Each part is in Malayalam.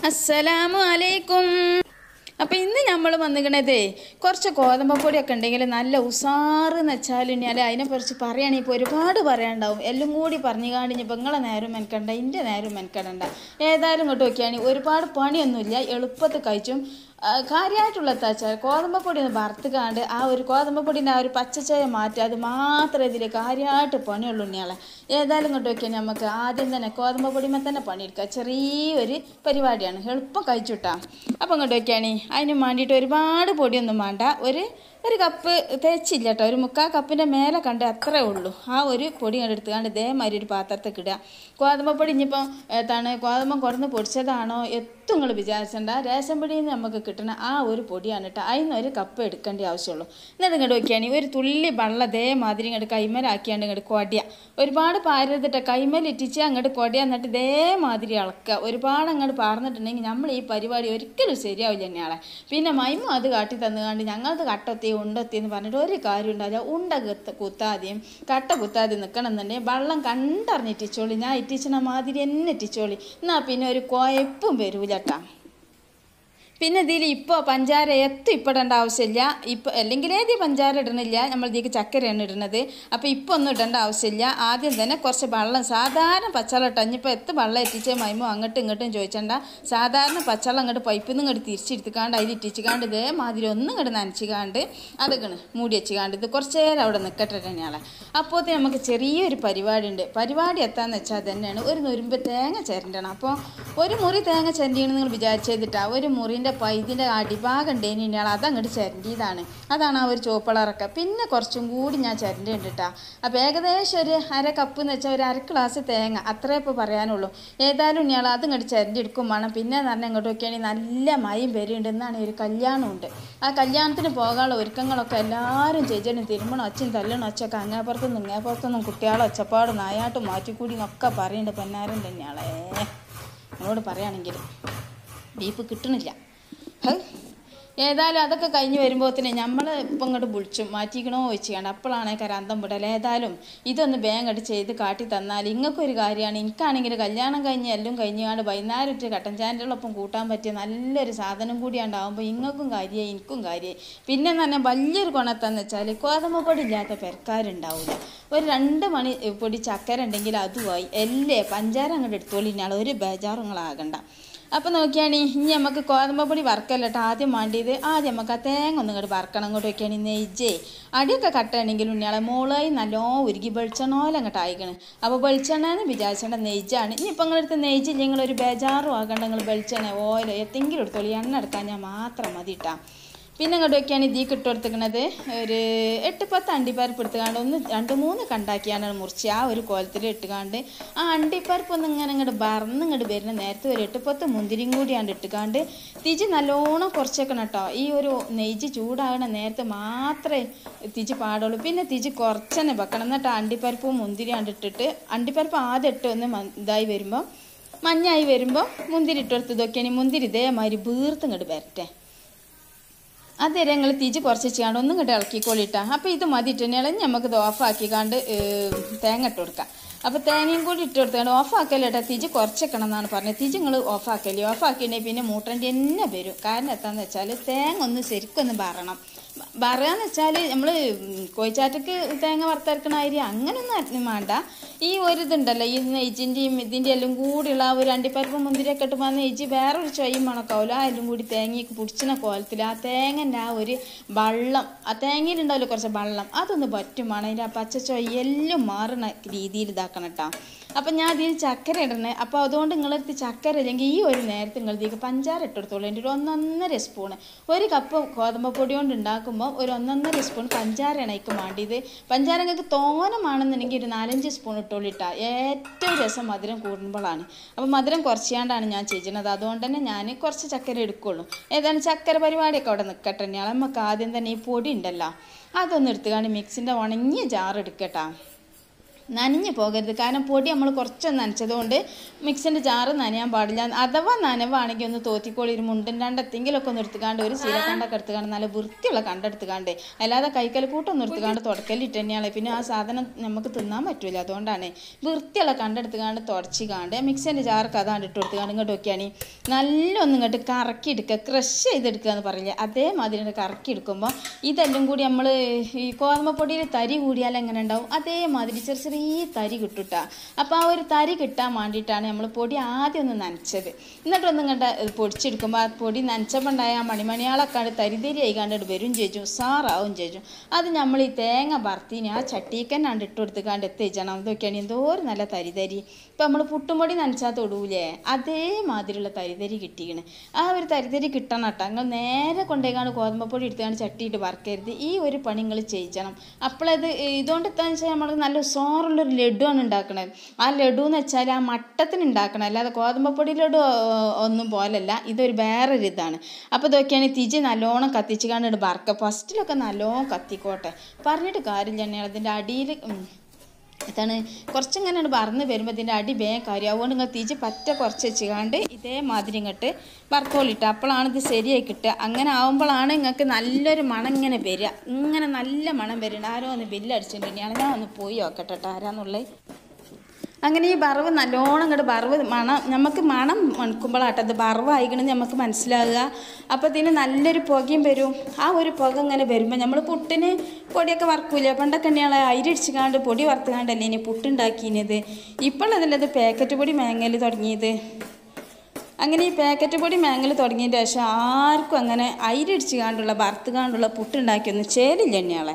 അസ്സലാമു അലൈക്കും അപ്പം ഇന്ന് നമ്മൾ വന്നിക്കണതേ കുറച്ച് ഗോതമ്പപ്പൊടിയൊക്കെ ഉണ്ടെങ്കിൽ നല്ല ഉസാറെന്ന് വെച്ചാൽ ഇനി അല്ല അതിനെക്കുറിച്ച് പറയുകയാണെങ്കിൽ ഇപ്പോൾ ഒരുപാട് പറയാനുണ്ടാവും എല്ലാം കൂടി പറഞ്ഞു കാണിഞ്ഞപ്പോൾ നിങ്ങളെ നേരം മെനക്കണ്ട എൻ്റെ നേരം മെനക്കടണ്ട ഏതായാലും ഇങ്ങോട്ട് നോക്കിയാണെങ്കിൽ ഒരുപാട് പണിയൊന്നുമില്ല എളുപ്പത്തിൽ കഴിച്ചും ആ, കാര്യമായിട്ടുള്ള എന്താച്ചാൽ ഗോതമ്പപ്പൊടി ഒന്ന് വറുത്ത് കാണ്ട് ആ ഒരു ഗോതമ്പപ്പൊടിൻ്റെ ആ ഒരു പച്ചച്ചയ മാറ്റുക അത് മാത്രമേ ഇതിൽ കാര്യമായിട്ട് പണിയുള്ളൂ ഉണ്ണിയാളെ ഏതായാലും ഇങ്ങോട്ട് നോക്കിയാൽ നമുക്ക് ആദ്യം തന്നെ ഗോതമ്പപ്പൊടിമേ തന്നെ പണിയെടുക്കുക ചെറിയൊരു പരിപാടിയാണ് എളുപ്പം കഴിച്ചുട്ടാ അപ്പം ഇങ്ങോട്ട് നോക്കിയാണി അതിന് വേണ്ടിയിട്ട് ഒരുപാട് പൊടിയൊന്നും വേണ്ട ഒരു ഒരു കപ്പ് തേച്ചില്ല കേട്ടോ ഒരു മുക്കാൽ കപ്പിൻ്റെ മേലെ കണ്ട് അത്രേ ഉള്ളൂ ആ ഒരു പൊടി കണ്ട് എടുത്തുകൊണ്ട് ഇതേമാതിരി ഒരു പാത്രത്തിൽ ഇടുക ഗോതമ്പപ്പൊടി ഇനിയിപ്പോൾ ഏതാണ് ഗോതമ്പം കുറന്ന് പൊടിച്ചതാണോ എത്തും നിങ്ങൾ വിചാരിച്ചണ്ട റേഷൻ പൊടിയിൽ നിന്ന് നമുക്ക് കിട്ടുന്ന ആ ഒരു പൊടിയാണ് കേട്ടോ അതിന് ഒരു കപ്പ് എടുക്കേണ്ട ആവശ്യമുള്ളൂ എന്നിട്ട് ഇങ്ങോട്ട് നോക്കിയാണെങ്കിൽ ഒരു തുള്ളി വെള്ളം ഇതേമാതിരി ഇങ്ങോട്ട് കൈമലാക്കിയാണ്ട് ഇങ്ങോട്ട് കൊടിയ ഒരുപാട് പാരരുതിട്ട് കൈമലിറ്റിച്ച് അങ്ങോട്ട് കൊടിയ എന്നിട്ട് ഇതേമാതിരി ഇളക്കുക ഒരുപാട് അങ്ങോട്ട് പാർന്നിട്ടുണ്ടെങ്കിൽ നമ്മൾ ഈ പരിപാടി ഒരിക്കലും ശരിയാവില്ല തന്നെയാളെ പിന്നെ മൈമ അത് കാട്ടി തന്നുകാണ്ട് ഞങ്ങളത് കട്ടൊത്തി ഉണ്ടൊത്തി എന്ന് പറഞ്ഞിട്ട് ഒരു കാര്യം ഉണ്ടാവില്ല ഉണ്ട കുത്ത കുത്താതെയും കട്ട കുത്താതെയും നിൽക്കണം എന്നുണ്ടെങ്കിൽ വെള്ളം കണ്ടറിഞ്ഞിട്ടിച്ചോളി ഞാൻ ഇറ്റിച്ചണ മാതിരി എന്നെ ഇറ്റിച്ചോളി എന്നാൽ പിന്നെ ഒരു കുഴപ്പും വരൂലട്ടാ പിന്നെ ഇതിൽ ഇപ്പോൾ പഞ്ചാര എത്തും ഇപ്പോൾ ഇടേണ്ട ആവശ്യമില്ല ഇപ്പോൾ അല്ലെങ്കിൽ ഏതി പഞ്ചാര ഇടണില്ല നമ്മൾ ഇതിലേക്ക് ചക്കരയാണ് ഇടുന്നത് അപ്പോൾ ഇപ്പോൾ ഒന്നും ഇടേണ്ട ആവശ്യമില്ല ആദ്യം തന്നെ കുറച്ച് വെള്ളം സാധാരണ പച്ചവെള്ളം ഇട്ടാൽ ഇനിയിപ്പോൾ എത്ത് വെള്ളം എത്തിച്ച് മൈമോ അങ്ങോട്ടും ഇങ്ങോട്ടും ചോദിച്ചണ്ട സാധാരണ പച്ചവെള്ളം അങ്ങോട്ട് പൈപ്പിൽ നിന്ന് ഇങ്ങോട്ട് തിരിച്ചെടുത്തുകാണ്ട് അതിൽ ഇട്ടിച്ചുകാണ്ട് ഇതേമാതിരി ഒന്നും ഇങ്ങോട്ട് നനച്ചുകാണ്ട് അതൊക്കെയാണ് മൂടി വെച്ചുകാണ്ട് ഇത് കുറച്ച് നേരം അവിടെ നിൽക്കട്ടെ തന്നെയാണ് അപ്പോഴത്തെ നമുക്ക് ചെറിയൊരു പരിപാടി ഉണ്ട് പരിപാടി എത്താന്ന് വെച്ചാൽ തന്നെയാണ് ഒരു നുരുമ്പ് തേങ്ങ ചിരണ്ടണം അപ്പോൾ ഒരു മുറി തേങ്ങ ചിരണ്ടിയാണ് നിങ്ങൾ വിചാരിച്ചതിട്ടാ ഒരു മുറിൻ്റെ പൈതിൻ്റെ അടിഭാഗം ഉണ്ടേനി ഇയാൾ അതങ്ങോട്ട് ചിരണ്ടിയതാണ് അതാണ് ആ ഒരു ചോപ്പളറൊക്കെ പിന്നെ കുറച്ചും കൂടി ഞാൻ ചിരണ്ടിയുണ്ട് കേട്ടോ അപ്പോൾ ഏകദേശം ഒരു അര കപ്പ് എന്ന് വെച്ചാൽ ഒരു അര ഗ്ലാസ് തേങ്ങ അത്രേ ഇപ്പോൾ പറയാനുള്ളൂ ഏതായാലും ഇയാൾ അത് ഇങ്ങോട്ട് ചിരണ്ടി എടുക്കും വേണം പിന്നെ എന്ന് പറഞ്ഞാൽ ഇങ്ങോട്ട് നോക്കിയാണെങ്കിൽ നല്ല മയം വരുന്നുണ്ട് എന്നാണ് ഒരു കല്യാണമുണ്ട് ആ കല്യാണത്തിന് പോകാനുള്ള ഒരുക്കങ്ങളൊക്കെ എല്ലാവരും ചേച്ചനും തിരുമണം ഒച്ചയും തല്ലണം ഒച്ചയൊക്കെ അങ്ങേപ്പുറത്തുനിന്നും ഇങ്ങേപ്പുറത്തുനിന്നും കുട്ടികളെ ഒച്ചപ്പാടും നായാട്ടും മാറ്റിക്കൂടി എന്നൊക്കെ പറയുന്നുണ്ട് പൊന്നാരം തന്നെയാളേ നമ്മളോട് പറയുകയാണെങ്കിൽ ബീഫ് കിട്ടണില്ല ഹ്. ഏതായാലും അതൊക്കെ കഴിഞ്ഞ് വരുമ്പോഴത്തേന് നമ്മൾ ഇപ്പം ഇങ്ങോട്ട് വിളിച്ചു മാറ്റിക്കണോ വെച്ചുകൊണ്ട് അപ്പോഴാണ് കരാന്തം വിടൽ ഏതായാലും ഇതൊന്ന് ബാങ്ക് ചെയ്ത് കാട്ടി തന്നാൽ ഇങ്ങൾക്കൊരു കാര്യമാണ് എനിക്കാണെങ്കിൽ കല്യാണം കഴിഞ്ഞ് എല്ലാം കഴിഞ്ഞാണ്ട് വൈകുന്നേരം ഇട്ട് കട്ടൻ ചാനലിനൊപ്പം കൂട്ടാൻ പറ്റിയ നല്ലൊരു സാധനം കൂടിയാണ്ടാവുമ്പോൾ ഇങ്ങൾക്കും കാര്യമായി എനിക്കും കാര്യമായി പിന്നെ തന്നെ വലിയൊരു ഗുണത്തെന്ന് വെച്ചാൽ ഗോതമ്പൊടി ഇല്ലാത്ത പെരക്കാരുണ്ടാവില്ല ഒരു രണ്ട് മണി പൊടി ചക്കര ഉണ്ടെങ്കിൽ അതുമായി എല്ലേ പഞ്ചാര അങ്ങോട്ട് എടുത്തോളിനാൾ ഒരു ബേജാറും നിങ്ങളാകണ്ട അപ്പം നോക്കിയാണി ഇനി നമുക്ക് ഗോതമ്പപ്പൊടി വറക്കല്ലട്ടോ ആദ്യം വേണ്ടിയത് ആദ്യം നമുക്ക് ആ തേങ്ങ ഒന്നും ഇങ്ങോട്ട് വറക്കണം അങ്ങോട്ട് നോക്കിയാണി നെയ്ജേ അടിയൊക്കെ കട്ടയാണെങ്കിൽ ഉണ്ണിയാളെ മോളായി നല്ലോ ഉരുകി വെളിച്ചെണ്ണോല അങ്ങോട്ട് ആയിക്കണ് അപ്പോൾ വെളിച്ചെണ്ണ എന്ന് വിചാരിച്ചേണ്ട നെയ്ജാണ് ഇനി ഇപ്പം നിങ്ങളടുത്ത് നെയ്ജില്ല നിങ്ങൾ ഒരു ബേജാറും ആകണ്ട നിങ്ങൾ വെളിച്ചെണ്ണ ഓയിലോ എന്തെങ്കിലും എടുത്തോളി എണ്ണ എടുക്കാൻ ഞാൻ മാത്രം മതി ഇട്ടാ പിന്നെ ഇങ്ങോട്ട് നോക്കിയാണ് ഇതിക്ക് ഇട്ട് കൊടുത്തിക്കണത് ഒരു എട്ട് പത്ത് അണ്ടിപ്പരിപ്പ് എടുത്തുകാണ്ട് ഒന്ന് രണ്ട് മൂന്ന് കണ്ടാക്കിയാണ് മുറിച്ച് ആ ഒരു കോലത്തിൽ ഇട്ടുകാണ്ട് ആ അണ്ടിപ്പരിപ്പ് ഒന്ന് ഇങ്ങനെ ഇങ്ങോട്ട് ബറന്ന് ഇങ്ങോട്ട് വരുന്ന നേരത്തെ ഒരു എട്ട് പത്ത് മുന്തിരിയും കൂടിയാണ്ട് ഇട്ടുകാണ്ട് തിജി നല്ലോണം കുറച്ചേക്കണം കേട്ടോ ഈ ഒരു നെയ്ജ് ചൂടാകണ നേരത്തെ മാത്രമേ തിജി പാടുള്ളൂ പിന്നെ തിജി കുറച്ചെന്നെ വെക്കണം എന്നിട്ട് അണ്ടിപ്പരിപ്പും മുന്തിരിയാണ്ട് ഇട്ടിട്ട് അണ്ടിപ്പരിപ്പ് ആദ്യം ഇട്ട് ഒന്ന് മ- ഇതായി വരുമ്പോൾ മഞ്ഞായി വരുമ്പോൾ മുന്തിരി ഇട്ട് കൊടുത്ത് ഇതൊക്കെയാണ് മുന്തിരി ഇതേമാതിരി വീർത്ത് ഇങ്ങോട്ട് വരട്ടെ അതുവരെ ഞങ്ങൾ തിരിച്ച് കുറച്ച് ചെയ്യാണ്ട് ഒന്നും ഇങ്ങോട്ട് ഇളക്കിക്കോളിട്ടാ അപ്പോൾ ഇത് മതി ഇട്ടുണ്ടെങ്കിൽ നമുക്ക് ഇത് ഓഫാക്കിക്കാണ്ട് തേങ്ങ ഇട്ട് കൊടുക്കാം അപ്പോൾ തേങ്ങയും കൂടി ഇട്ട് കൊടുത്താണ്ട് ഓഫാക്കല്ലേട്ടാ തിജി കുറച്ചേക്കണം എന്നാണ് പറഞ്ഞത് തിജി നിങ്ങൾ ഓഫാക്കല്ലേ ഓഫാക്കിയിട്ടുണ്ടെങ്കിൽ പിന്നെ മൂട്ടൻ്റെ തന്നെ വരും കാരണം എന്താണെന്ന് വെച്ചാൽ തേങ്ങ ഒന്ന് ശരിക്കൊന്ന് പറയണം പറയാന്ന് വെച്ചാൽ നമ്മൾ കോഴിച്ചാറ്റക്ക് തേങ്ങ വറുത്തരക്കണ അരി അങ്ങനൊന്നും അരി- വേണ്ട ഈ ഒരു ഇതുണ്ടല്ലോ ഈ നെയ്ജിൻ്റെയും ഇതിൻ്റെ എല്ലാം കൂടിയുള്ള ആ ഒരു അണ്ടിപ്പരിപ്പ് മുന്തിരിയൊക്കെ ഇട്ട് വന്ന നെയ്ജ് വേറൊരു ചൊയ്യും മണക്കാവില്ല ആ എല്ലാം കൂടി തേങ്ങയൊക്കെ പിടിച്ചിന കോലത്തിൽ ആ തേങ്ങൻ്റെ ആ ഒരു വെള്ളം ആ തേങ്ങയിലുണ്ടാവില്ല കുറച്ച് വെള്ളം അതൊന്ന് പറ്റുമാണ് അതിൻ്റെ ആ പച്ച ചൊയ്യെല്ലാം മാറുന്ന രീതിയിൽ ഇതാക്കണം കേട്ടോ അപ്പം ഞാൻ ഇതിൽ ചക്കര ഇടണേ അപ്പോൾ അതുകൊണ്ട് നിങ്ങളടുത്ത് ചക്കര ഇല്ലെങ്കിൽ ഈ ഒരു നേരത്തെ നിങ്ങൾ ഇതിലേക്ക് പഞ്ചാര ഇട്ടെടുത്തോളൂ എൻ്റെ ഒരു ഒന്നൊന്നര സ്പൂണ് ഒരു കപ്പ് ഗോതമ്പ് പൊടി കൊണ്ട് ഉണ്ടാക്കുമ്പോൾ ഒരു ഒന്നൊന്നര സ്പൂൺ പഞ്ചാരയാണ് അതിക്ക് വേണ്ടിയത് പഞ്ചാര നിങ്ങൾക്ക് തോനമാണെന്നുണ്ടെങ്കിൽ ഒരു നാലഞ്ച് സ്പൂൺ ഇട്ടോളിട്ടാ ഏറ്റവും രസം മധുരം കൂടുമ്പോഴാണ് അപ്പോൾ മധുരം കുറച്ചാണ്ടാണ് ഞാൻ ചെയ്യുന്നത് അതുകൊണ്ട് തന്നെ ഞാൻ കുറച്ച് ചക്കര എടുക്കുള്ളൂ ഏതായാലും ചക്കര പരിപാടിയൊക്കെ അവിടെ നിൽക്കട്ടെ ഞാൻ നമുക്ക് ആദ്യം തന്നെ ഈ പൊടി ഉണ്ടല്ലോ അതൊന്ന് എടുത്തുകൊണ്ട് മിക്സിൻ്റെ ഉണങ്ങിയ ജാർ എടുക്കട്ടാ നനഞ്ഞു പോകരുത് കാരണം പൊടി നമ്മൾ കുറച്ചൊന്ന് നനച്ചതുകൊണ്ട് മിക്സിൻ്റെ ജാറ് നനയാൻ പാടില്ല അഥവാ നനവാണെങ്കിൽ ഒന്ന് തോത്തിക്കോളി ഒരു മുണ്ടും രണ്ടെത്തെങ്കിലൊക്കെ ഒന്ന് എടുത്തുകാണ്ട് ഒരു ചീലക്കണ്ടൊക്കെ എടുത്തുകാണ്ട് നല്ല വൃത്തിയുള്ള കണ്ടെടുത്തുകാണ്ട് അല്ലാതെ കൈക്കൽ കൂട്ടൊന്നും എടുത്തുകാണ്ട് തുടക്കലിട്ട് തന്നെയാണ് പിന്നെ ആ സാധനം നമുക്ക് തിന്നാൻ പറ്റൂല അതുകൊണ്ടാണ് വൃത്തിയുള്ള കണ്ടെടുത്തുകാണ്ട് തുടച്ച് കാണ്ട് മിക്സിൻ്റെ ജാർക്ക് അതാണ്ട് ഇട്ട് കൊടുത്തുകാണ്ട് ഇങ്ങോട്ട് നോക്കിയാണ് നല്ലൊന്നും ഇങ്ങോട്ട് കറക്കി എടുക്കുക ക്രഷ് ചെയ്തെടുക്കുക എന്ന് പറയില്ലേ അതേമാതിരി കറക്കി എടുക്കുമ്പോൾ ഇതെല്ലാം കൂടി നമ്മൾ ഈ ഗോതമ്പപ്പൊടിയിൽ തരി കൂടിയാൽ എങ്ങനെ ഉണ്ടാവും അതേമാതിരി ചെറിയ ചെറിയ തരി കിട്ടുട്ടാ അപ്പോൾ ആ ഒരു തരി കിട്ടാൻ വേണ്ടിയിട്ടാണ് നമ്മൾ പൊടി ആദ്യം ഒന്ന് നനച്ചത് എന്നിട്ടൊന്നും കണ്ട പൊടിച്ചെടുക്കുമ്പോൾ ആ പൊടി നനച്ചപ്പോൾ ഉണ്ടായ ആ മണിമണിയാളൊക്കെ കണ്ട് തരിതരി ആയിക്കാണ്ട് വരും ചേച്ചു സാറാവും ചേച്ചു അത് നമ്മൾ ഈ തേങ്ങ വറുത്തിന് ആ ചട്ടിക്കന്നാണ്ട് ഇട്ട് കൊടുത്തുകാണ്ട് എത്തിച്ചണം ഇതൊക്കെയാണ് എന്തോ ഒരു നല്ല തരിതരി ഇപ്പം നമ്മൾ പുട്ടുമൊടി നനച്ചാൽ തൊടൂലേ അതേമാതിരിയുള്ള തരിതരി കിട്ടിക്കണ് ആ ഒരു തരിതരി കിട്ടണം കേട്ടോ നിങ്ങൾ നേരെ കൊണ്ടേക്കാണ്ട് ഗോതമ്പപ്പൊടി എടുത്തുകൊണ്ട് ചട്ടിയിട്ട് വറക്കരുത് ഈ ഒരു പണി നിങ്ങൾ ചെയ്യിച്ചണം അപ്പോഴത് ഇതുകൊണ്ട് എന്താണെന്ന് വെച്ചാൽ നമ്മൾ നല്ല ഉസാറുള്ളൊരു ലഡുവാണ് ഉണ്ടാക്കണത് ആ ലഡു എന്ന് വെച്ചാൽ ആ മട്ടത്തിന് ഉണ്ടാക്കണം അല്ലാതെ ഗോതമ്പപ്പൊടി ലഡു ഏർ, ഒന്നും പോലല്ല ഇതൊരു വേറൊരു ഇതാണ് അപ്പോൾ ഇതൊക്കെയാണ് തിജി നല്ലോണം കത്തിച്ച് കണ്ടിട്ട് വറക്കുക ഫസ്റ്റിലൊക്കെ നല്ലോണം കത്തിക്കോട്ടെ പറഞ്ഞിട്ട് കാര്യമില്ല എണ്ണ അതിൻ്റെ അടിയിൽ ഇതാണ് കുറച്ചിങ്ങനെ പറന്ന് വരുമ്പോൾ ഇതിൻ്റെ അടി വേഗം കാര്യം അതുകൊണ്ട് നിങ്ങൾ തിരിച്ച് പറ്റ കുറച്ച് വെച്ചുകാണ്ട് ഇതേമാതിരി ഇങ്ങോട്ട് വറുത്തോളിട്ട് അപ്പോഴാണ് ഇത് ശരിയായി കിട്ടുക അങ്ങനെ ആവുമ്പോഴാണ് നിങ്ങൾക്ക് നല്ലൊരു മണം ഇങ്ങനെ വരിക ഇങ്ങനെ നല്ല മണം വരുന്നുണ്ട് ആരോ ഒന്ന് ബില്ലടിച്ചിട്ടുണ്ടെങ്കിൽ ഞാൻ ഒന്ന് പോയി നോക്കട്ടെ കേട്ടോ ആരാന്നുള്ളത് അങ്ങനെ ഈ ബറവ് നല്ലോണം ഇങ്ങോട്ട് ബറവ് മണം നമുക്ക് മണം മണക്കുമ്പോഴാട്ടോ അത് ബറവായിക്കണമെന്ന് നമുക്ക് മനസ്സിലാകുക അപ്പോൾ ഇതിന് നല്ലൊരു പുകയും വരും ആ ഒരു പുക ഇങ്ങനെ വരുമ്പോൾ നമ്മൾ പുട്ടിന് പൊടിയൊക്കെ വറക്കൂല പണ്ടൊക്കെ തന്നെയാണ് അരിടിച്ചുകാണ്ട് പൊടി വറുത്തുകാണ്ടല്ലേ ഇനി പുട്ടുണ്ടാക്കിയത് ഇപ്പോഴതല്ല ഇത് പാക്കറ്റ് പൊടി മേങ്ങൽ തുടങ്ങിയത് അങ്ങനെ ഈ പാക്കറ്റ് പൊടി മേങ്ങൽ തുടങ്ങിയതിന് ശേഷം ആർക്കും അങ്ങനെ അരിടിച്ച് കാണ്ടുള്ള വറുത്തുകാണ്ടുള്ള പുട്ടുണ്ടാക്കിയൊന്നും ചേരില്ല എന്നെയാളെ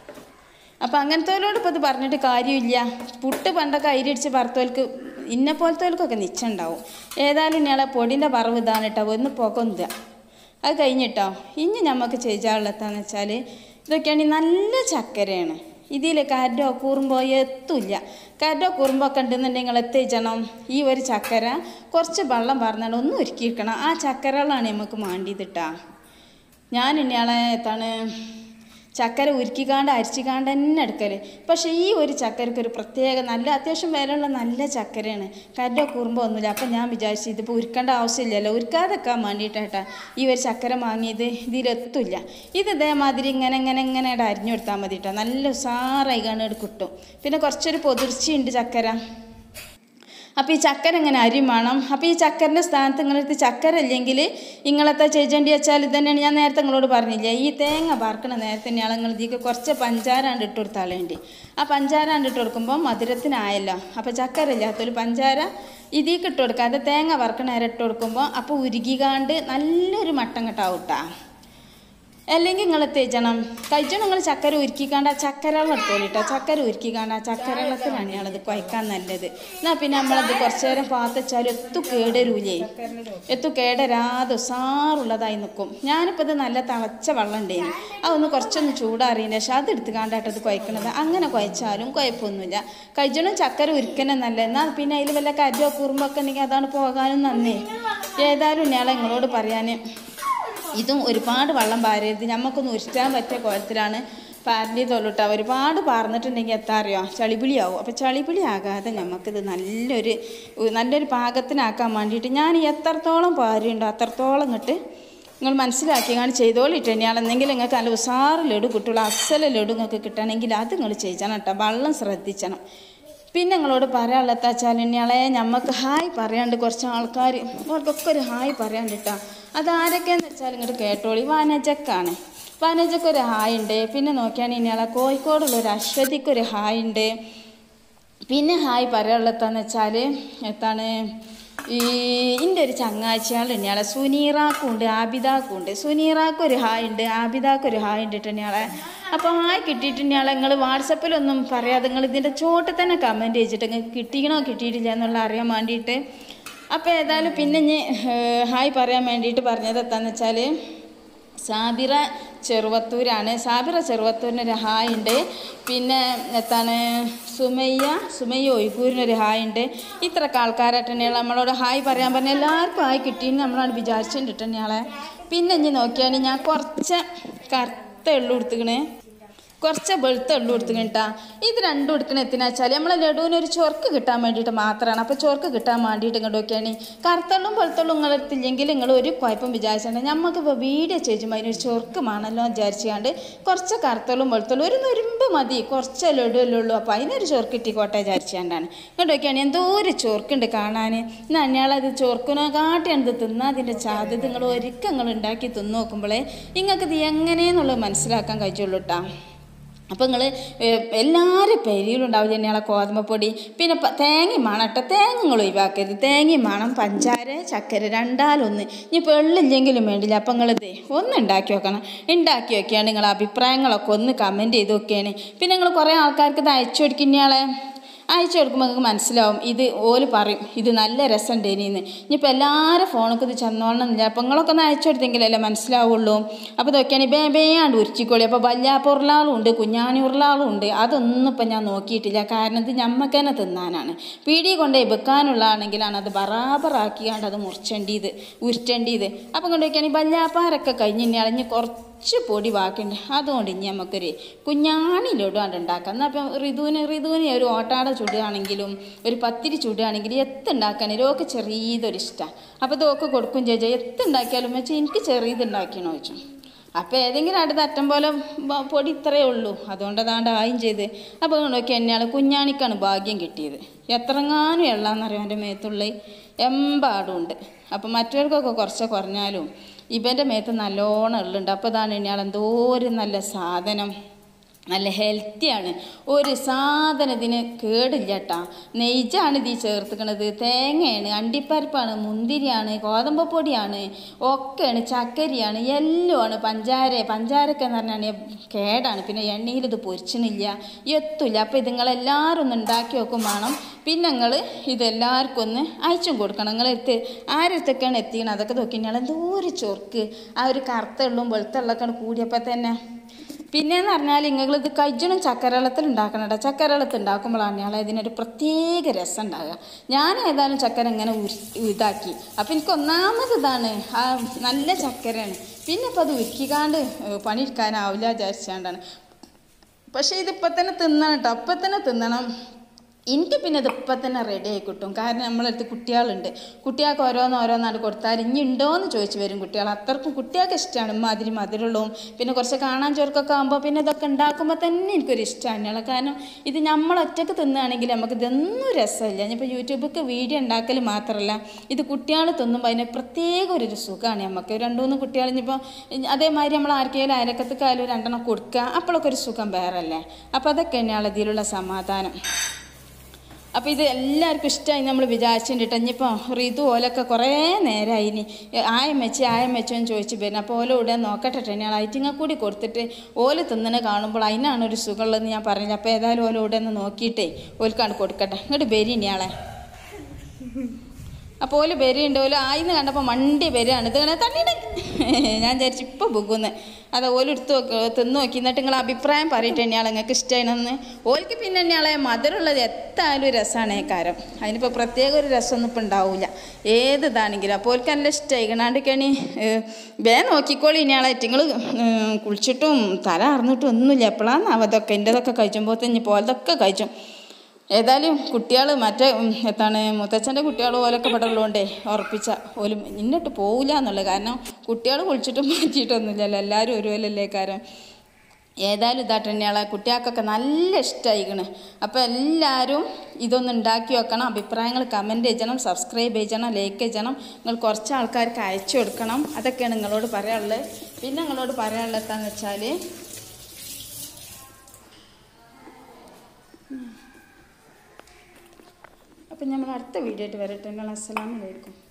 അപ്പം അങ്ങനത്തേലോട് ഇപ്പോൾ ഇത് പറഞ്ഞിട്ട് കാര്യമില്ല പുട്ട് പണ്ടൊക്കെ അരിടിച്ച് വറുത്തോൽക്ക് ഇന്ന പോലത്തോൽക്കൊക്കെ നിച്ചുണ്ടാവും ഏതായാലും ഇയാളെ പൊടിൻ്റെ വറവ് ഇതാണ് കേട്ടോ ഒന്ന് പുകന്തുക അത് കഴിഞ്ഞിട്ടോ ഇനി നമുക്ക് ചെയ്യാനുള്ളതെന്ന് വെച്ചാൽ ഇതൊക്കെയാണെങ്കിൽ നല്ല ചക്കരയാണ് ഇതിൽ കരടോ കൂറുമ്പോ എത്തൂല്ല കരടോ കൂറുമ്പോ ഒക്കെ ഉണ്ടെന്നുണ്ടെങ്കിൽ നിങ്ങൾ എത്തിച്ചണം ഈ ഒരു ചക്കര കുറച്ച് വെള്ളം പറഞ്ഞാൽ ഒന്ന് ഒരുക്കിയിരിക്കണം ആ ചക്കരകളാണ് നമുക്ക് മാണ്ടിയതിട്ടാ ഞാൻ ഇന്നയാളെ എത്താണ് ചക്കര ഉരുക്കിക്കാണ്ട് അരിച്ചിക്കാണ്ട് തന്നെ എടുക്കല് പക്ഷേ ഈ ഒരു ചക്കരക്ക് ഒരു പ്രത്യേക നല്ല അത്യാവശ്യം വിലയുള്ള നല്ല ചക്കരയാണ് കരടോ കുറുമ്പോ ഒന്നുമില്ല അപ്പം ഞാൻ വിചാരിച്ചു ഇതിപ്പോൾ ഉരുക്കേണ്ട ആവശ്യമില്ലല്ലോ ഉരുക്കാതെക്കാൻ വേണ്ടിയിട്ടാ ഈ ഒരു ചക്കര വാങ്ങിയത് ഇതിലെത്തില്ല ഇത് ഇതേമാതിരി ഇങ്ങനെ ഇങ്ങനെ ഇങ്ങനെ ഇട അരിഞ്ഞു കൊടുത്താൽ മതി കേട്ടോ നല്ല ഉസാറായി കാണുക കിട്ടും പിന്നെ കുറച്ചൊരു പൊതിർച്ചയുണ്ട് ചക്കര അപ്പോൾ ഈ ചക്കര ഇങ്ങനെ അരി വേണം അപ്പോൾ ഈ ചക്കരൻ്റെ സ്ഥാനത്ത് നിങ്ങളടുത്ത് ചക്കര ഇല്ലെങ്കിൽ നിങ്ങളെത്താ ചെയ്യേണ്ടി വെച്ചാൽ ഇത് തന്നെയാണ് ഞാൻ നേരത്തെ നിങ്ങളോട് പറഞ്ഞില്ലേ ഈ തേങ്ങ വറുക്കണ നേരത്തെ തന്നെയാണ് നിങ്ങൾ ഇതിക്ക് കുറച്ച് പഞ്ചാരാണ്ട് ഇട്ട് കൊടുത്താളേണ്ടി ആ പഞ്ചാരാണ്ട് ഇട്ട് കൊടുക്കുമ്പോൾ മധുരത്തിനായല്ലോ അപ്പോൾ ചക്കര ഇല്ലാത്തൊരു പഞ്ചാര ഇതിക്ക് ഇട്ട് കൊടുക്കാതെ തേങ്ങ വറുക്കണ നേരം ഇട്ട് കൊടുക്കുമ്പോൾ അപ്പോൾ ഉരുകികാണ്ട് നല്ലൊരു മട്ടം കെട്ടാവും കേട്ടോ അല്ലെങ്കിൽ നിങ്ങൾ തേച്ചണം കഴിച്ചോ നിങ്ങൾ ചക്കര ഉരുക്കിക്കാണ്ട് ആ ചക്കര വെള്ളം എടുത്തോളിട്ടോ ചക്കര ഉരുക്കിക്കാണ്ട് ആ ചക്കര വെള്ളത്തിലാണ് ഞങ്ങളത് കുഴക്കാൻ നല്ലത് എന്നാൽ പിന്നെ നമ്മളത് കുറച്ച് നേരം പാത്തച്ചാലും എത്തു കേടരൂലേ എത്തു കേടരാതെ ഉസാറുള്ളതായി നിൽക്കും ഞാനിപ്പോൾ ഇത് നല്ല തിളച്ച വെള്ളം ഉണ്ടേനി അതൊന്ന് കുറച്ചൊന്ന് ചൂടാറിയതിന് ശേഷം അത് എടുത്ത് കാണ്ടാട്ടത് കുഴക്കണത് അങ്ങനെ കുഴച്ചാലും കുഴപ്പമൊന്നുമില്ല കഴിച്ചോളും ചക്കര ഉരുക്കനെ നല്ല എന്നാൽ പിന്നെ അതിൽ വല്ല കരിയോ കുറുമ്പൊക്കെ ഉണ്ടെങ്കിൽ അതാണ് പോകാനും നന്നേ ഏതായാലും ഞാൻ നിങ്ങളോട് പറയാൻ ഇതും ഒരുപാട് വെള്ളം പാരരുത് നമുക്കൊന്ന് ഉരുറ്റാൻ പറ്റിയ കുളത്തിലാണ് പാരൻ്റെ തൊല്ലിട്ട ഒരുപാട് പാർന്നിട്ടുണ്ടെങ്കിൽ എത്താ അറിയോ ചളിപിളിയാവും അപ്പോൾ ചളിപിളി ആകാതെ നമുക്കിത് നല്ലൊരു നല്ലൊരു പാകത്തിനാക്കാൻ വേണ്ടിയിട്ട് ഞാൻ എത്രത്തോളം പാരുണ്ടോ അത്രത്തോളം ഇങ്ങോട്ട് നിങ്ങൾ മനസ്സിലാക്കിയാണ് ചെയ്തോളിട്ട് തന്നെയാണ് എന്തെങ്കിലും നിങ്ങൾക്ക് നല്ല ഉസാറ് ലഡു കിട്ടുള്ളൂ അസല ലഡു നിങ്ങൾക്ക് കിട്ടണമെങ്കിൽ അത് നിങ്ങൾ ചെയ്യണം കേട്ടോ വെള്ളം ശ്രദ്ധിക്കണം പിന്നെ നിങ്ങളോട് പറയാനുള്ളത് വെച്ചാൽ ഇനിയാളെ ഞമ്മക്ക് ഹായ് പറയാണ്ട് കുറച്ച് ആൾക്കാർ അവർക്കൊക്കെ ഒരു ഹായ് പറയാണ്ട് കേട്ടോ അതാരൊക്കെയെന്ന് വെച്ചാൽ ഇങ്ങോട്ട് കേട്ടോളി വാനജക്കാണ് വാനജക്ക് ഒരു ഹായ് ഉണ്ട് പിന്നെ നോക്കിയാണെങ്കിൽ ഇനിയാളെ കോഴിക്കോടുള്ള ഒരു അശ്വതിക്ക് ഒരു ഹായ് ഉണ്ട് പിന്നെ ഹായ് പറയാനുള്ളതെന്ന് വെച്ചാൽ എത്താണ് ഈ എൻ്റെ ഒരു ചങ്ങാഴ്ചയാൾ തന്നെയാളെ സുനീറാക്കും ഉണ്ട് ആബിദാക്കും ഉണ്ട് സുനീറാക്കും ഒരു ഹായ് ഉണ്ട് ആബിദാക്കും ഒരു ഹായ് ഉണ്ട് തന്നെയാളെ അപ്പോൾ ഹായ് കിട്ടിയിട്ടുണ്ടെയാളെ നിങ്ങൾ വാട്സപ്പിലൊന്നും പറയാതെ നിങ്ങൾ ഇതിൻ്റെ ചോട്ടിൽ തന്നെ കമൻറ്റ് ചെയ്തിട്ട് നിങ്ങൾക്ക് കിട്ടിക്കണോ കിട്ടിയിട്ടില്ല എന്നുള്ള അറിയാൻ വേണ്ടിയിട്ട് അപ്പോൾ ഏതായാലും പിന്നെ ഇനി ഹായ് പറയാൻ വേണ്ടിയിട്ട് പറഞ്ഞത് എന്താണെന്ന് വെച്ചാൽ സാബിറ ചെറുവത്തൂരാണ് സാബിറ ചെറുവത്തൂരിന് ഒരു ഹായ് ഉണ്ട് പിന്നെ എന്താണ് സുമയ്യ സുമയ്യ ഒയ്ക്കൂരിന് ഒരു ഹായ് ഉണ്ട് ഇത്രയൊക്കെ ആൾക്കാരായിട്ട് തന്നെയാണ് നമ്മളോട് ഹായ് പറയാൻ പറഞ്ഞ എല്ലാവർക്കും ഹായ് കിട്ടിയെന്ന് നമ്മളാണ് വിചാരിച്ചിട്ടുണ്ട് തന്നെയാളെ പിന്നെ ഇനി നോക്കിയാണെങ്കിൽ ഞാൻ കുറച്ച് കറുത്ത എള്ളു കൊടുത്തുക്കണേ കുറച്ച് വെളുത്ത എള്ളു എടുത്തുകിട്ടാ ഇത് രണ്ടും എടുക്കണ എത്തിനാ വെച്ചാൽ നമ്മളെ ലഡുവിന് ഒരു ചൊർക്ക് കിട്ടാൻ വേണ്ടിയിട്ട് മാത്രമാണ് അപ്പോൾ ചൊർക്ക് കിട്ടാൻ വേണ്ടിയിട്ട് ഇങ്ങോട്ട് നോക്കിയാണ് കറുത്തള്ളും വെളുത്തള്ളും നിങ്ങൾ എടുത്തില്ലെങ്കിൽ നിങ്ങൾ ഒരു കുഴപ്പം വിചാരിച്ചിട്ടുണ്ട് നമുക്ക് ഇപ്പോൾ വീഡിയോ ചോദിച്ചുമ്പോൾ അതിനൊരു ചൊർക്ക് വേണമല്ലോ വിചാരിച്ചുകൊണ്ട് കുറച്ച് കറുത്തള്ളും വെളുത്തള്ളും ഒരു നുരുമ്പ് മതി കുറച്ച് ലഡുവല്ലേ ഉള്ളൂ അപ്പോൾ അതിനൊരു ചൊർക്ക് കിട്ടിക്കോട്ടെ വിചാരിച്ചുകൊണ്ടാണ് ഇങ്ങോട്ട് നോക്കിയാണ് എന്തോ ഒരു ചൊർക്കുണ്ട് കാണാൻ എന്നാൽ അയാളത് ചൊർക്കിനെ കാട്ടിയാണ് ഇത് തിന്നാ അതിൻ്റെ ചാത് നിങ്ങൾ ഒരിക്കൽ നിങ്ങൾ ഉണ്ടാക്കി തിന്നു നോക്കുമ്പോഴേ നിങ്ങൾക്ക് ഇത് എങ്ങനെയെന്നുള്ളത് മനസ്സിലാക്കാൻ കഴിച്ചുള്ളൂ കേട്ടോ അപ്പോൾ നിങ്ങൾ എല്ലാവരും പെരിയിലുണ്ടാവും തന്നെയാണ് ഗോതമ്പപ്പൊടി പിന്നെ പ- തേങ്ങയും വേണം കേട്ടോ തേങ്ങ നിങ്ങൾ ഒഴിവാക്കരുത് തേങ്ങയും വേണം പഞ്ചാര ചക്കര രണ്ടാലൊന്ന് ഇനിയിപ്പോൾ എള്ളില്ലെങ്കിലും വേണ്ടില്ല അപ്പം നിങ്ങളിത് ഒന്ന് ഉണ്ടാക്കി വെക്കണം ഉണ്ടാക്കി വെക്കുകയാണ് നിങ്ങളെ അഭിപ്രായങ്ങളൊക്കെ ഒന്ന് കമൻറ്റ് ചെയ്ത് നോക്കിയാണ് പിന്നെ നിങ്ങൾ കുറേ ആൾക്കാർക്ക് ഇത് അയച്ചു കൊടുക്കുന്നയാളെ അയച്ചു കൊടുക്കുമ്പോൾ നിങ്ങൾക്ക് മനസ്സിലാവും ഇത് ഓല് പറയും ഇത് നല്ല രസമുണ്ട് ഇനിന്ന് ഇനിയിപ്പോൾ എല്ലാവരും ഫോണൊക്കെ ഇത് ചെന്നോളണമെന്നില്ല അപ്പോൾ നിങ്ങളൊക്കെ ഒന്ന് അയച്ചു കൊടുത്തെങ്കിലല്ലേ മനസ്സിലാവുള്ളൂ അപ്പോൾ ഇതൊക്കെയാണ് ബേ ബേയാണ്ട് ഉരുച്ചിക്കോളി അപ്പോൾ വല്യാപ്പ ഉരുളാളും ഉണ്ട് കുഞ്ഞാണി ഉരുളാളും ഉണ്ട് അതൊന്നും ഇപ്പം ഞാൻ നോക്കിയിട്ടില്ല കാരണം ഇത് ഞമ്മക്ക് തന്നെ തിന്നാനാണ് പീടി കൊണ്ട് വെക്കാനുള്ളതാണെങ്കിലാണ് അത് ബറാബറാക്കിയാണ്ട് അത് മുറിച്ചേണ്ടിയത് ഉരുട്ടേണ്ടിയത് അപ്പം കൊണ്ട് വയ്ക്കുകയാണെങ്കിൽ വല്യാപ്പാരൊക്കെ കഴിഞ്ഞ് ഇനി അളഞ്ഞ് കുറച്ച് പൊടി ബാക്കിയുണ്ട് അതുകൊണ്ട് ഇനി നമുക്കൊരു കുഞ്ഞാണി ലഡുവാണ്ട് ഉണ്ടാക്കാം എന്നാൽ അപ്പം ഋതുവിന് ഋതുവിന് ഒരു ഓട്ടാട ചുടുകയാണെങ്കിലും ഒരു പത്തിരി ചുടുകയാണെങ്കിലും എത്തുണ്ടാക്കാനും ഒക്കെ ചെറിയതൊരു ഇഷ്ടമാണ് അപ്പോൾ ഇതൊക്കെ കൊടുക്കും ചേച്ചാ എത്തുണ്ടാക്കിയാലും വെച്ചാൽ എനിക്ക് ചെറിയത് ഉണ്ടാക്കിയെന്ന് ചോദിച്ചു അപ്പോൾ ഏതെങ്കിലും അടുത്ത അറ്റം പോലെ ബ- പൊടി ഇത്രയേ ഉള്ളൂ അതുകൊണ്ട് അതാണ്ട് ആയും ചെയ്ത് അപ്പോൾ നോക്കി എന്നെയാണ് കുഞ്ഞാണിക്കാണ് ഭാഗ്യം കിട്ടിയത് എത്രങ്ങാനും എള്ളാന്നറിയാം എൻ്റെ മേത്തുള്ള എമ്പാടുണ്ട് അപ്പം മറ്റവർക്കൊക്കെ കുറച്ച് കുറഞ്ഞാലും ഇവൻ്റെ മേത്ത് നല്ലോണം എള്ളുണ്ട് അപ്പോൾ ഇതാണ് ഇയാൾ എന്തോരം നല്ല സാധനം നല്ല ഹെൽത്തിയാണ് ഒരു സാധനത്തിന് കേടില്ല കേട്ടാ നെയ്ജാണ് ഇതിൽ ചേർത്തുക്കണത് തേങ്ങയാണ് അണ്ടിപ്പരിപ്പാണ് മുന്തിരിയാണ് ഗോതമ്പപ്പൊടിയാണ് ഒക്കെയാണ് ചക്കരിയാണ് എല്ലാമാണ് പഞ്ചാര പഞ്ചാരൊക്കെ എന്ന് പറഞ്ഞാൽ കേടാണ് പിന്നെ എണ്ണയിൽ ഇത് പൊരിച്ചണില്ല എത്തില്ല അപ്പോൾ ഇത് നിങ്ങളെല്ലാവരും ഒന്ന് ഉണ്ടാക്കി വെക്കും വേണം പിന്നെ നിങ്ങൾ ഇതെല്ലാവർക്കും ഒന്ന് അയച്ചും കൊടുക്കണം നിങ്ങളെടുത്ത് ആരടുത്തൊക്കെയാണ് എത്തിക്കണം അതൊക്കെ നോക്കി ഞങ്ങൾ എന്തോ ഒരു ചൊർക്ക് ആ ഒരു കറുത്ത എള്ളും വെളുത്ത എള്ളൊക്കെയാണ് കൂടിയപ്പോൾ തന്നെ പിന്നെന്ന് പറഞ്ഞാൽ നിങ്ങളിത് കജ്ജണം ചക്കരവെള്ളത്തിൽ ഉണ്ടാക്കണം കേട്ടോ ചക്കരവെള്ളത്തിൽ ഉണ്ടാക്കുമ്പോഴാണ് ഞങ്ങൾ ഇതിനൊരു പ്രത്യേക രസം ഉണ്ടാകുക ഞാൻ ഏതായാലും ചക്കര ഇങ്ങനെ ഉരു ഇതാക്കി അപ്പം എനിക്ക് ഒന്നാമത് ഇതാണ് ആ നല്ല ചക്കരയാണ് പിന്നെ ഇപ്പം അത് ഉരുക്കിക്കാണ്ട് പണിയെടുക്കാനാവില്ല വിചാരിച്ചാണ്ടാണ് പക്ഷേ ഇതിപ്പോൾ തന്നെ തിന്നണം കേട്ടോ അപ്പം തന്നെ തിന്നണം എനിക്ക് പിന്നെ ഇത് ഇപ്പം തന്നെ റെഡി ആയി കിട്ടും കാരണം നമ്മളടുത്ത് കുട്ടികളുണ്ട് കുട്ടികൾക്ക് ഓരോന്ന് ഓരോന്നാണ് കൊടുത്താൽ ഇനി ഉണ്ടോയെന്ന് ചോദിച്ചു വരും കുട്ടികൾ അത്രക്കും കുട്ടികൾക്ക് ഇഷ്ടമാണ് മാതിരി മധുരമുള്ളതും പിന്നെ കുറച്ച് കാണാൻ ചോർക്കൊക്കെ ആകുമ്പോൾ പിന്നെ ഇതൊക്കെ ഉണ്ടാക്കുമ്പോൾ തന്നെ എനിക്കൊരു ഇഷ്ടമാണ് കാരണം ഇത് നമ്മൾ ഒറ്റക്ക് തിന്നുകയാണെങ്കിൽ നമുക്ക് ഇതൊന്നും രസമില്ല ഇനിയിപ്പോൾ യൂട്യൂബിലേക്ക് വീഡിയോ ഉണ്ടാക്കൽ മാത്രമല്ല ഇത് കുട്ടികൾ തിന്നുമ്പോൾ അതിന് പ്രത്യേക ഒരു സുഖമാണ് നമുക്ക് രണ്ട് മൂന്ന് കുട്ടികൾ ഇനിയിപ്പോൾ അതേമാതിരി നമ്മൾ ആർക്കെങ്കിലും അയലക്കത്തേക്കായാലും രണ്ടെണ്ണം കൊടുക്കുക അപ്പോഴൊക്കെ ഒരു സുഖം വേറല്ലേ അപ്പോൾ അതൊക്കെ തന്നെയാണ് ഇതിലുള്ള സമാധാനം അപ്പോൾ ഇത് എല്ലാവർക്കും ഇഷ്ടമായി നമ്മൾ വിചാരിച്ചിട്ടുണ്ട് ഇനിയിപ്പോൾ ഋതു ഓലൊക്കെ കുറേ നേരമായി ഇനി ആയം വെച്ച് ആയം വെച്ചോ എന്ന് ചോദിച്ച് വരുന്നത് അപ്പോൾ ഓല ഇവിടെ നോക്കട്ടെ ഞാൻ ഐറ്റിങ്ങ കൂടി കൊടുത്തിട്ട് ഓല തിന്നണ കാണുമ്പോൾ അതിനാണ് ഒരു സുഖമുള്ളതെന്ന് ഞാൻ പറഞ്ഞത് അപ്പോൾ ഏതായാലും ഓല ഇവിടെ ഒന്ന് നോക്കിയിട്ടേ ഓൽക്കാണ് കൊടുക്കട്ടെ ഇങ്ങോട്ട് ബരി ഇനിയാളെ അപ്പോൾ ഓല് വരിയുണ്ട് ഓല് ആയിന്ന് കണ്ടപ്പോൾ മണ്ടി വരികയാണ് ഇത് കണ്ടേ തണ്ണിയുടെ ഞാൻ വിചാരിച്ചു ഇപ്പോൾ ബുക്കുന്ന് അത് ഓല് എടുത്ത് നോക്കി തിന്ന് നോക്കി എന്നിട്ട് നിങ്ങൾ അഭിപ്രായം പറയട്ടെ തന്നെയാളെ നിങ്ങൾക്ക് ഇഷ്ടമാണെന്ന് ഓൽക്ക് പിന്നെ തന്നെയാളെ മധുരമുള്ളത് എത്തായാലും രസമാണ് കാരം അതിനിപ്പോൾ പ്രത്യേക ഒരു രസമൊന്നും ഇപ്പം ഉണ്ടാവില്ല ഏത് ഇതാണെങ്കിലും അപ്പോൾ ഓൽക്ക് നല്ല ഇഷ്ടമായി കണാണ്ടിക്കണി വേ നോക്കിക്കോളി ഇനിയാളെ നിങ്ങൾ കുളിച്ചിട്ടും തല അറിഞ്ഞിട്ടും ഒന്നുമില്ല എപ്പോഴാണ് അവതൊക്കെ എൻ്റെതൊക്കെ കഴിച്ചുമ്പോൾ തന്നെ പോലതൊക്കെ കഴിച്ചും ഏതായാലും കുട്ടികൾ മറ്റേ ഉം, എത്താണ് മുത്തച്ഛൻ്റെ കുട്ടികൾ പോലൊക്കെ ഇവിടെ ഉള്ളതുകൊണ്ടേ ഉറപ്പിച്ച ഓലും ഇന്നിട്ട് പോവില്ല എന്നുള്ളത് കാരണം കുട്ടികൾ കുളിച്ചിട്ടും മാറ്റിയിട്ടൊന്നുമില്ലല്ലോ എല്ലാവരും ഒരുപോലല്ലേ കാരണം ഏതായാലും ഇതാട്ട് തന്നെയാണ് കുട്ടികൾക്കൊക്കെ നല്ല ഇഷ്ടമായിക്കണ് അപ്പോൾ എല്ലാവരും ഇതൊന്ന് ഉണ്ടാക്കി വെക്കണം അഭിപ്രായങ്ങൾ കമൻറ്റ് ചെയ്യണം സബ്സ്ക്രൈബ് ചെയ്യണം ലൈക്ക് ചെയ്യണം നിങ്ങൾ കുറച്ച് ആൾക്കാർക്ക് അയച്ചു കൊടുക്കണം അതൊക്കെയാണ് നിങ്ങളോട് പറയാനുള്ളത് പിന്നെ നിങ്ങളോട് പറയാനുള്ളത് എന്താണെന്ന് വെച്ചാൽ അപ്പം നമ്മൾ അടുത്ത വീഡിയോ ആയിട്ട് വരട്ടെ അസ്സലാമലൈക്കും